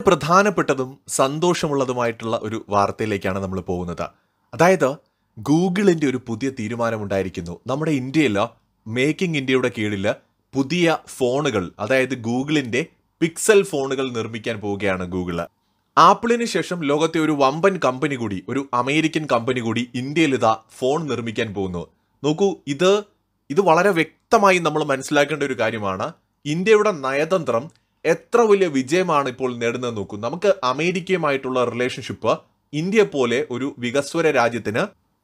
പ്രധാനപ്പെട്ടതും സന്തോഷമുള്ളതുമായിട്ടുള്ള ഒരു വാർത്തയിലേക്കാണ് നമ്മൾ പോകുന്നത് അതായത് ഗൂഗിളിന്റെ ഒരു പുതിയ തീരുമാനമുണ്ടായിരിക്കുന്നു നമ്മുടെ ഇന്ത്യയിൽ മേക്കിംഗ് ഇന്ത്യയുടെ കീഴിൽ പുതിയ ഫോണുകൾ അതായത് ഗൂഗിളിന്റെ പിക്സൽ ഫോണുകൾ നിർമ്മിക്കാൻ പോവുകയാണ് ഗൂഗിള് ആപ്പിളിന് ശേഷം ലോകത്തെ ഒരു വമ്പൻ കമ്പനി കൂടി ഒരു അമേരിക്കൻ കമ്പനി കൂടി ഇന്ത്യയിൽ ഇതാ ഫോൺ നിർമ്മിക്കാൻ പോകുന്നു നോക്കൂ ഇത് ഇത് വളരെ വ്യക്തമായി നമ്മൾ മനസ്സിലാക്കേണ്ട ഒരു കാര്യമാണ് ഇന്ത്യയുടെ നയതന്ത്രം എത്ര വലിയ വിജയമാണ് ഇപ്പോൾ നേടുന്നത് നോക്കൂ നമുക്ക് അമേരിക്കയുമായിട്ടുള്ള റിലേഷൻഷിപ്പ് ഇന്ത്യ പോലെ ഒരു വികസ്വര രാജ്യത്തിന്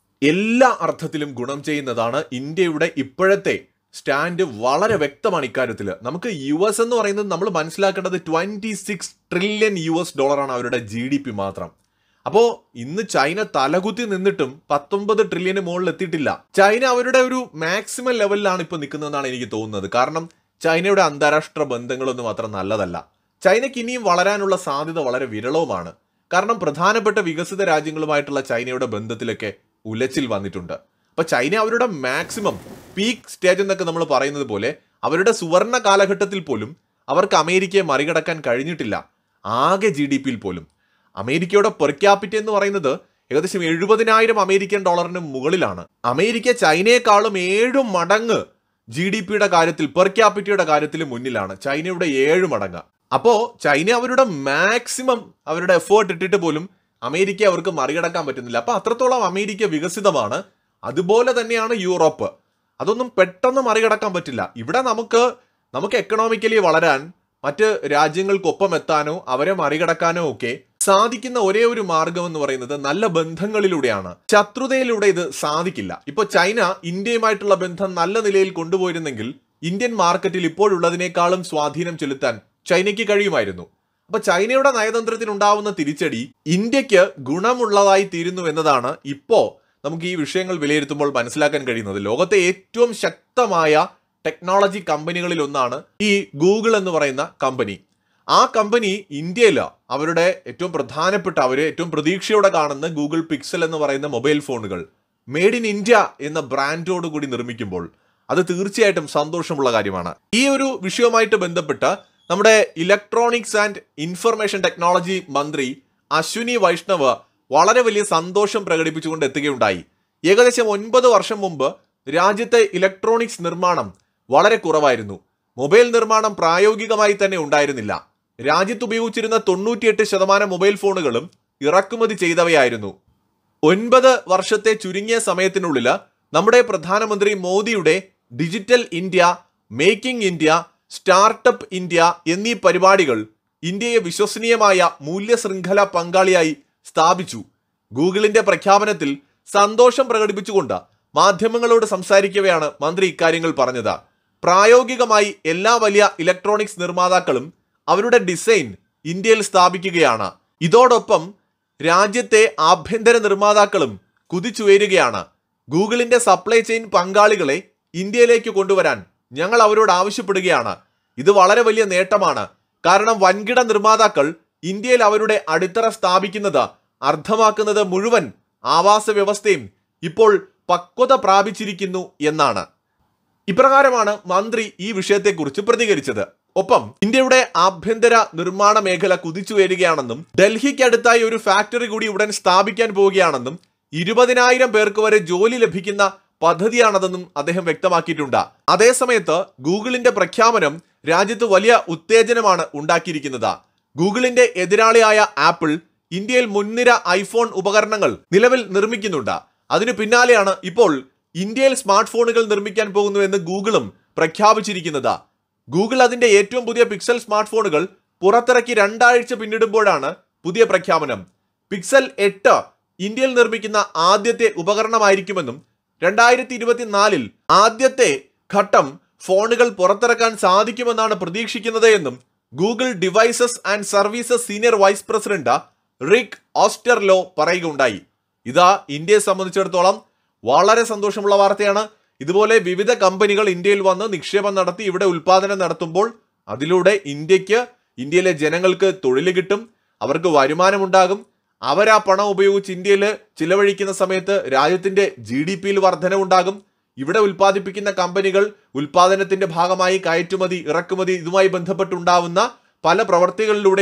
എല്ലാ അർത്ഥത്തിലും ഗുണം ചെയ്യുന്നതാണ് ഇന്ത്യയുടെ ഇപ്പോഴത്തെ സ്റ്റാൻഡ് വളരെ വ്യക്തമാണ് ഇക്കാര്യത്തിൽ നമുക്ക് യു എസ് എന്ന് പറയുന്നത് നമ്മൾ മനസ്സിലാക്കേണ്ടത് twenty six trillion U S ഡോളറാണ് അവരുടെ ജി ഡി പി മാത്രം അപ്പോ ഇന്ന് ചൈന തലകുത്തി നിന്നിട്ടും പത്തൊമ്പത് ട്രില്യന് മുകളിൽ എത്തിയിട്ടില്ല ചൈന അവരുടെ ഒരു മാക്സിമം ലെവലിലാണ് ഇപ്പൊ നിൽക്കുന്നതെന്നാണ് എനിക്ക് തോന്നുന്നത് കാരണം ചൈനയുടെ അന്താരാഷ്ട്ര ബന്ധങ്ങളൊന്നും അത്ര നല്ലതല്ല ചൈനയ്ക്ക് ഇനിയും വളരാനുള്ള സാധ്യത വളരെ വിരളവുമാണ് കാരണം പ്രധാനപ്പെട്ട വികസിത രാജ്യങ്ങളുമായിട്ടുള്ള ചൈനയുടെ ബന്ധത്തിലൊക്കെ ഉലച്ചിൽ വന്നിട്ടുണ്ട് അപ്പൊ ചൈന അവരുടെ മാക്സിമം പീക്ക് സ്റ്റേജ് എന്നൊക്കെ നമ്മൾ പറയുന്നത് പോലെ അവരുടെ സുവർണ കാലഘട്ടത്തിൽ പോലും അവർക്ക് അമേരിക്കയെ മറികടക്കാൻ കഴിഞ്ഞിട്ടില്ല ആകെ ജി ഡി പിയിൽ പോലും അമേരിക്കയുടെ പെർ ക്യാപിറ്റ എന്ന് പറയുന്നത് ഏകദേശം എഴുപതിനായിരം അമേരിക്കൻ ഡോളറിന് മുകളിലാണ് അമേരിക്ക ചൈനയെക്കാളും ഏഴു മടങ്ങ് ജി ഡി പിയുടെ കാര്യത്തിൽ പെർ ക്യാപിറ്റയുടെ കാര്യത്തിൽ മുന്നിലാണ് ചൈനയുടെ ഏഴ് മടങ്ങ് അപ്പോ ചൈന അവരുടെ മാക്സിമം അവരുടെ എഫേർട്ട് ഇട്ടിട്ട് പോലും അമേരിക്ക അവർക്ക് മറികടക്കാൻ പറ്റുന്നില്ല അപ്പൊ അത്രത്തോളം അമേരിക്ക വികസിതമാണ് അതുപോലെ തന്നെയാണ് യൂറോപ്പ് അതൊന്നും പെട്ടെന്ന് മറികടക്കാൻ പറ്റില്ല ഇവിടെ നമുക്ക് നമുക്ക് എക്കണോമിക്കലി വളരാൻ മറ്റ് രാജ്യങ്ങൾക്കൊപ്പം എത്താനോ അവരെ മറികടക്കാനോ ഒക്കെ സാധിക്കുന്ന ഒരേ ഒരു മാർഗം എന്ന് പറയുന്നത് നല്ല ബന്ധങ്ങളിലൂടെയാണ് ശത്രുതയിലൂടെ ഇത് സാധിക്കില്ല ഇപ്പൊ ചൈന ഇന്ത്യയുമായിട്ടുള്ള ബന്ധം നല്ല നിലയിൽ കൊണ്ടുപോയിരുന്നെങ്കിൽ ഇന്ത്യൻ മാർക്കറ്റിൽ ഇപ്പോഴുള്ളതിനേക്കാളും സ്വാധീനം ചെലുത്താൻ ചൈനയ്ക്ക് കഴിയുമായിരുന്നു അപ്പൊ ചൈനയുടെ നയതന്ത്രത്തിന് ഉണ്ടാവുന്ന തിരിച്ചടി ഇന്ത്യക്ക് ഗുണമുള്ളതായി തീരുന്നു എന്നതാണ് ഇപ്പോ നമുക്ക് ഈ വിഷയങ്ങൾ വിലയിരുത്തുമ്പോൾ മനസ്സിലാക്കാൻ കഴിയുന്നത് ലോകത്തെ ഏറ്റവും ശക്തമായ ടെക്നോളജി കമ്പനികളിൽ ഒന്നാണ് ഈ ഗൂഗിൾ എന്ന് പറയുന്ന കമ്പനി ആ കമ്പനി ഇന്ത്യയിൽ അവരുടെ ഏറ്റവും പ്രധാനപ്പെട്ട അവർ ഏറ്റവും പ്രതീക്ഷയോടെ കാണുന്ന ഗൂഗിൾ പിക്സൽ എന്ന് പറയുന്ന മൊബൈൽ ഫോണുകൾ മെയ്ഡ് ഇൻ ഇന്ത്യ എന്ന ബ്രാൻഡോട് കൂടി നിർമ്മിക്കുമ്പോൾ അത് തീർച്ചയായിട്ടും സന്തോഷമുള്ള കാര്യമാണ് ഈ ഒരു വിഷയവുമായിട്ട് ബന്ധപ്പെട്ട് നമ്മുടെ ഇലക്ട്രോണിക്സ് ആൻഡ് ഇൻഫർമേഷൻ ടെക്നോളജി മന്ത്രി അശ്വിനി വൈഷ്ണവ് വളരെ വലിയ സന്തോഷം പ്രകടിപ്പിച്ചുകൊണ്ട് എത്തുകയുണ്ടായി ഏകദേശം ഒൻപത് വർഷം മുമ്പ് രാജ്യത്തെ ഇലക്ട്രോണിക്സ് നിർമ്മാണം വളരെ കുറവായിരുന്നു മൊബൈൽ നിർമ്മാണം പ്രായോഗികമായി തന്നെ ഉണ്ടായിരുന്നില്ല രാജ്യത്ത് ഉപയോഗിച്ചിരുന്ന തൊണ്ണൂറ്റിയെട്ട് ശതമാനം മൊബൈൽ ഫോണുകളും ഇറക്കുമതി ചെയ്തവയായിരുന്നു ഒൻപത് വർഷത്തെ ചുരുങ്ങിയ സമയത്തിനുള്ളിൽ നമ്മുടെ പ്രധാനമന്ത്രി മോദിയുടെ digital India making India startup India എന്നീ പരിപാടികൾ ഇന്ത്യയെ വിശ്വസനീയമായ മൂല്യ ശൃംഖല പങ്കാളിയായി സ്ഥാപിച്ചു ഗൂഗിളിന്റെ പ്രഖ്യാപനത്തിൽ സന്തോഷം പ്രകടിപ്പിച്ചുകൊണ്ട് മാധ്യമങ്ങളോട് സംസാരിക്കവെയാണ് മന്ത്രി ഇക്കാര്യങ്ങൾ പറഞ്ഞത് പ്രായോഗികമായി എല്ലാ വലിയ ഇലക്ട്രോണിക്സ് നിർമ്മാതാക്കളും അവരുടെ ഡിസൈൻ ഇന്ത്യയിൽ സ്ഥാപിക്കുകയാണ് ഇതോടൊപ്പം രാജ്യത്തെ ആഭ്യന്തര നിർമ്മാതാക്കളും കുതിച്ചുയരുകയാണ് ഗൂഗിളിന്റെ സപ്ലൈ ചെയിൻ പങ്കാളികളെ ഇന്ത്യയിലേക്ക് കൊണ്ടുവരാൻ ഞങ്ങൾ അവരോട് ആവശ്യപ്പെടുകയാണ് ഇത് വളരെ വലിയ നേട്ടമാണ് കാരണം വൻകിട നിർമ്മാതാക്കൾ ഇന്ത്യയിൽ അവരുടെ അടിത്തറ സ്ഥാപിക്കുന്നത് അർത്ഥമാക്കുന്നത് മുഴുവൻ ആവാസ വ്യവസ്ഥയും ഇപ്പോൾ പക്വത പ്രാപിച്ചിരിക്കുന്നു എന്നാണ് ഇപ്രകാരമാണ് മന്ത്രി ഈ വിഷയത്തെക്കുറിച്ച് പ്രതികരിച്ചത് ഒപ്പം ഇന്ത്യയുടെ ആഭ്യന്തര നിർമ്മാണ മേഖല കുതിച്ചുയരുകയാണെന്നും ഡൽഹിക്കടുത്തായി ഒരു ഫാക്ടറി കൂടി ഉടൻ സ്ഥാപിക്കാൻ പോവുകയാണെന്നും ഇരുപതിനായിരം പേർക്ക് വരെ ജോലി ലഭിക്കുന്ന പദ്ധതിയാണതെന്നും അദ്ദേഹം വ്യക്തമാക്കിയിട്ടുണ്ട് അതേസമയത്ത് ഗൂഗിളിന്റെ പ്രഖ്യാപനം രാജ്യത്ത് വലിയ ഉത്തേജനമാണ് ഉണ്ടാക്കിയിരിക്കുന്നത് ഗൂഗിളിന്റെ എതിരാളിയായ ആപ്പിൾ ഇന്ത്യയിൽ മുൻനിര ഐഫോൺ ഉപകരണങ്ങൾ നിലവിൽ നിർമ്മിക്കുന്നുണ്ട് അതിനു പിന്നാലെയാണ് ഇപ്പോൾ ഇന്ത്യയിൽ സ്മാർട്ട് ഫോണുകൾ നിർമ്മിക്കാൻ പോകുന്നു എന്ന് ഗൂഗിളും പ്രഖ്യാപിച്ചിരിക്കുന്നത് ഗൂഗിൾ അതിന്റെ ഏറ്റവും പുതിയ പിക്സൽ സ്മാർട്ട് ഫോണുകൾ പുറത്തിറക്കി രണ്ടാഴ്ച പിന്നിടുമ്പോഴാണ് പുതിയ പ്രഖ്യാപനം പിക്സൽ എട്ട് ഇന്ത്യയിൽ നിർമ്മിക്കുന്ന ആദ്യത്തെ ഉപകരണമായിരിക്കുമെന്നും രണ്ടായിരത്തി ഇരുപത്തിനാലിൽ ആദ്യത്തെ ഘട്ടം ഫോണുകൾ പുറത്തിറക്കാൻ സാധിക്കുമെന്നാണ് പ്രതീക്ഷിക്കുന്നത് എന്നും Google devices and services senior vice president Rick Osterloh പറയുകയുണ്ടായി ഇതാ ഇന്ത്യയെ സംബന്ധിച്ചിടത്തോളം വളരെ സന്തോഷമുള്ള വാർത്തയാണ് ഇതുപോലെ വിവിധ കമ്പനികൾ ഇന്ത്യയിൽ വന്ന് നിക്ഷേപം നടത്തി ഇവിടെ ഉൽപാദനം നടത്തുമ്പോൾ അതിലൂടെ ഇന്ത്യക്ക് ഇന്ത്യയിലെ ജനങ്ങൾക്ക് തൊഴിൽ കിട്ടും അവർക്ക് വരുമാനമുണ്ടാകും അവർ ആ പണം ഉപയോഗിച്ച് ഇന്ത്യയിൽ ചിലവഴിക്കുന്ന സമയത്ത് രാജ്യത്തിന്റെ ജി ഡി പിയിൽ വർധനവുണ്ടാകും ഇവിടെ ഉൽപ്പാദിപ്പിക്കുന്ന കമ്പനികൾ ഉൽപാദനത്തിന്റെ ഭാഗമായി കയറ്റുമതി ഇറക്കുമതി ഇതുമായി ബന്ധപ്പെട്ടുണ്ടാവുന്ന പല പ്രവർത്തികളിലൂടെയും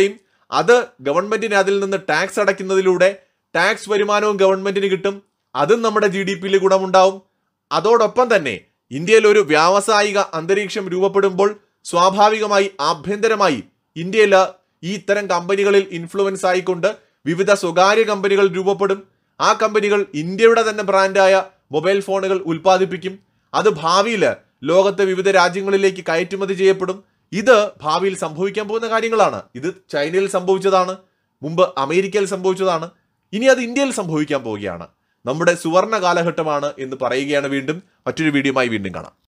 അത് ഗവൺമെന്റിന് അതിൽ നിന്ന് ടാക്സ് അടയ്ക്കുന്നതിലൂടെ ടാക്സ് വരുമാനവും ഗവൺമെന്റിന് കിട്ടും അതും നമ്മുടെ ജി ഡി പിയിൽ ഗുണമുണ്ടാവും അതോടൊപ്പം തന്നെ ഇന്ത്യയിൽ ഒരു വ്യാവസായിക അന്തരീക്ഷം രൂപപ്പെടുമ്പോൾ സ്വാഭാവികമായി ആഭ്യന്തരമായി ഇന്ത്യയിൽ ഈ ഇത്തരം കമ്പനികളിൽ ഇൻഫ്ലുവൻസ് ആയിക്കൊണ്ട് വിവിധ സ്വകാര്യ കമ്പനികൾ രൂപപ്പെടും ആ കമ്പനികൾ ഇന്ത്യയുടെ തന്നെ ബ്രാൻഡായ മൊബൈൽ ഫോണുകൾ ഉൽപ്പാദിപ്പിക്കും അത് ഭാവിയിൽ ലോകത്തെ വിവിധ രാജ്യങ്ങളിലേക്ക് കയറ്റുമതി ചെയ്യപ്പെടും ഇത് ഭാവിയിൽ സംഭവിക്കാൻ പോകുന്ന കാര്യങ്ങളാണ് ഇത് ചൈനയിൽ സംഭവിച്ചതാണ് മുമ്പ് അമേരിക്കയിൽ സംഭവിച്ചതാണ് ഇനി അത് ഇന്ത്യയിൽ സംഭവിക്കാൻ പോവുകയാണ് നമ്മുടെ സുവർണ കാലഘട്ടമാണ് എന്ന് പറയുകയാണ് വീണ്ടും മറ്റൊരു വീഡിയോയുമായി വീണ്ടും കാണാം